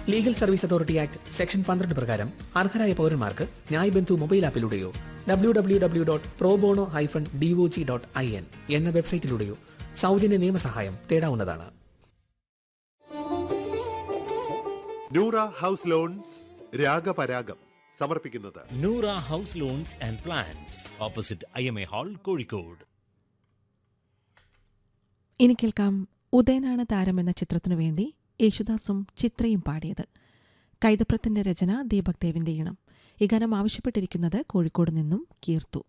legal service authority act section പന്ത്രണ്ട് പ്രകാരം അർഹരായ പൗരന്മാർക്ക് ന്യായ് ബന്ധു മൊബൈൽ ആപ്പിലൂടെയോ W W W dot pro bono hyphen DOG dot I N എന്ന വെബ്സൈറ്റിലൂടെയോ സൗജന്യ നിയമസഹായം തേടാവുന്നതാണ് നൂറ ഹൗസ് ലോൺസ് രാഗപരാഗം സമർപ്പിക്കുന്നത് Noora house lawns and plans opposite I M A hall Kozhikode ഇനി കേൾക്കാം ഉദയനാണ് താരം എന്ന ചിത്രത്തിനു വേണ്ടി യേശുദാസും ചിത്രയും പാടിയത് കൈതപ്രത്തിന്റെ രചന ദീപക് ദേവിന്റെ ഈണം ഈ ഗാനം ആവശ്യപ്പെട്ടിരിക്കുന്നത് കോഴിക്കോട് നിന്നും കീർത്തു